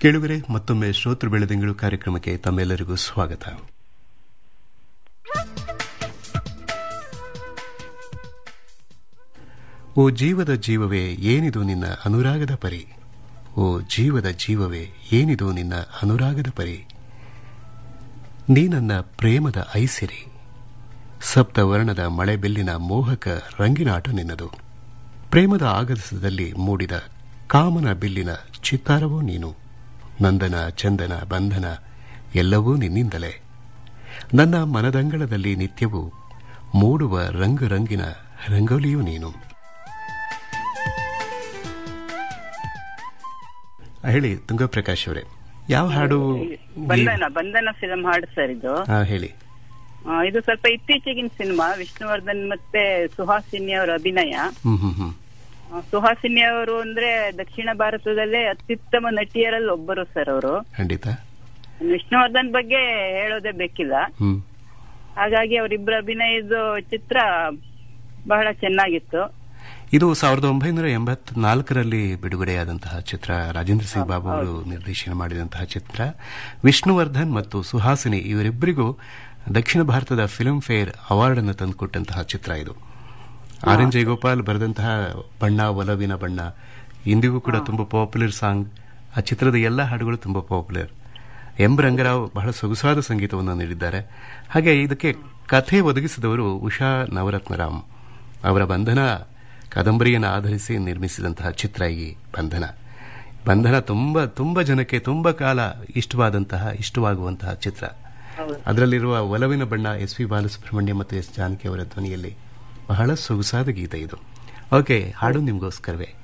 ಕೇಳುಗರೆ ಮತ್ತೊಮ್ಮೆ ಶ್ರೋತೃ ಬೆಳೆದಿಂಗಳು ಕಾರ್ಯಕ್ರಮಕ್ಕೆ ತಮ್ಮೆಲ್ಲರಿಗೂ ಸ್ವಾಗತ ಓ ಜೀವದ ಜೀವವೇ ಏನಿದು ನಿನ್ನ ಅನುರಾಗದ ಪರಿ ಓ ಜೀವದ ಜೀವವೇ ಏನಿದು ನಿನ್ನ ಅನುರಾಗದ ಪರಿ ನೀ ನನ್ನ ಪ್ರೇಮದ ಐಸಿರಿ ಸಪ್ತವರ್ಣದ ಮಳೆಬೆಲ್ಲಿನ ಮೋಹಕ ರಂಗಿನಾಟ ನಿನ್ನದು ಪ್ರೇಮದ ಆಗಸದಲ್ಲಿ ಮೂಡಿದ ಕಾಮನ ಬಿಲ್ಲಿನ ಚಿತ್ತಾರವೂ ನೀನು ನಂದನ ಚಂದನ ಬಂಧನ ಎಲ್ಲವೂ ನಿನ್ನಿಂದಲೇ ನನ್ನ ಮನದಂಗಳದಲ್ಲಿ ನಿತ್ಯವೂ ಮೂಡುವ ರಂಗುರಂಗಿನ ರಂಗೋಲಿಯೂ ನೀನು ಹೇಳಿ ತುಂಗಪ್ರಕಾಶ್ ಅವರೇ ಯಾವ ಹಾಡು ಬಂಧನ ಬಂಧನ ಫಿಲಂ ಹಾಡು ಸರ್ ಇದು ಹಾ ಹೇಳಿ ಆ, ಇದು ಸ್ವಲ್ಪ ಇತ್ತೀಚೆಗಿನ ಸಿನಿಮಾ ವಿಷ್ಣುವರ್ಧನ್ ಮತ್ತೆ ಸುಹಾಸಿನಿ ಅವರ ಅಭಿನಯ ಹ್ಮ್ ಹ್ಮ್ ಹ್ಮ್ ಆ, ಸುಹಾಸಿನಿ ಅವರು ಅಂದ್ರೆ ದಕ್ಷಿಣ ಭಾರತದಲ್ಲೇ ಅತ್ಯುತ್ತಮ ನಟಿಯರಲ್ಲಿ ಒಬ್ಬರು ಸರ್ ಅವರು ಖಂಡಿತ ವಿಷ್ಣುವರ್ಧನ್ ಬಗ್ಗೆ ಹೇಳೋದೇ ಬೇಕಿಲ್ಲ ಹ್ಮ್ ಹಾಗಾಗಿ ಅವರಿಬ್ಬರ ಅಭಿನಯದ ಚಿತ್ರ ಬಹಳ ಚೆನ್ನಾಗಿತ್ತು ಇದು ಸಾವಿರದ ಒಂಬೈನೂರ ಎಂಬತ್ನಾಲ್ಕರಲ್ಲಿ ಬಿಡುಗಡೆಯಾದಂತಹ ಚಿತ್ರ ರಾಜೇಂದ್ರ ಸಿಂಗ್ ಬಾಬು ಅವರು ನಿರ್ದೇಶನ ಮಾಡಿದಂತಹ ಚಿತ್ರ ವಿಷ್ಣುವರ್ಧನ್ ಮತ್ತು ಸುಹಾಸಿನಿ ಇವರಿಬ್ಬರಿಗೂ ದಕ್ಷಿಣ ಭಾರತದ ಫಿಲ್ಮ್ ಫೇರ್ ಅವಾರ್ಡ್ ಅನ್ನು ತಂದುಕೊಟ್ಟಂತಹ ಚಿತ್ರ ಇದು ಆರ್ ಎನ್ ಜಯಗೋಪಾಲ್ ಬರೆದಂತಹ ಬಣ್ಣ ಒಲವಿನ ಬಣ್ಣ ಇಂದಿಗೂ ಕೂಡ ತುಂಬಾ ಪಾಪ್ಯುಲರ್ ಸಾಂಗ್ ಆ ಚಿತ್ರದ ಎಲ್ಲ ಹಾಡುಗಳು ತುಂಬಾ ಪಾಪ್ಯುಲರ್ ಎಂ ರಂಗರಾವ್ ಬಹಳ ಸೊಗಸಾದ ಸಂಗೀತವನ್ನು ನೀಡಿದ್ದಾರೆ ಹಾಗೆ ಇದಕ್ಕೆ ಕಥೆ ಒದಗಿಸಿದವರು ಉಷಾ ನವರತ್ನರಾಮ್ ಅವರ ಬಂಧನ ಕಾದಂಬರಿಯನ್ನು ಆಧರಿಸಿ ನಿರ್ಮಿಸಿದಂತಹ ಚಿತ್ರ ಈ ಬಂಧನ ಬಂಧನ ತುಂಬಾ ತುಂಬಾ ಜನಕ್ಕೆ ತುಂಬಾ ಕಾಲ ಇಷ್ಟವಾದಂತಹ ಇಷ್ಟವಾಗುವಂತಹ ಚಿತ್ರ ಹೌದು. ಅದರಲ್ಲಿರುವ ಒಲವಿನ ಬಣ್ಣ ಎಸ್ ಪಿ ಬಾಲಸುಬ್ರಹ್ಮಣ್ಯ ಮತ್ತು ಎಸ್ ಜಾನಕಿ ಅವರ ಧ್ವನಿಯಲ್ಲಿ ಬಹಳ ಸೊಗಸಾದ ಗೀತೆ ಇದು ಓಕೆ ಹಾಡು ನಿಮಗೋಸ್ಕರವೇ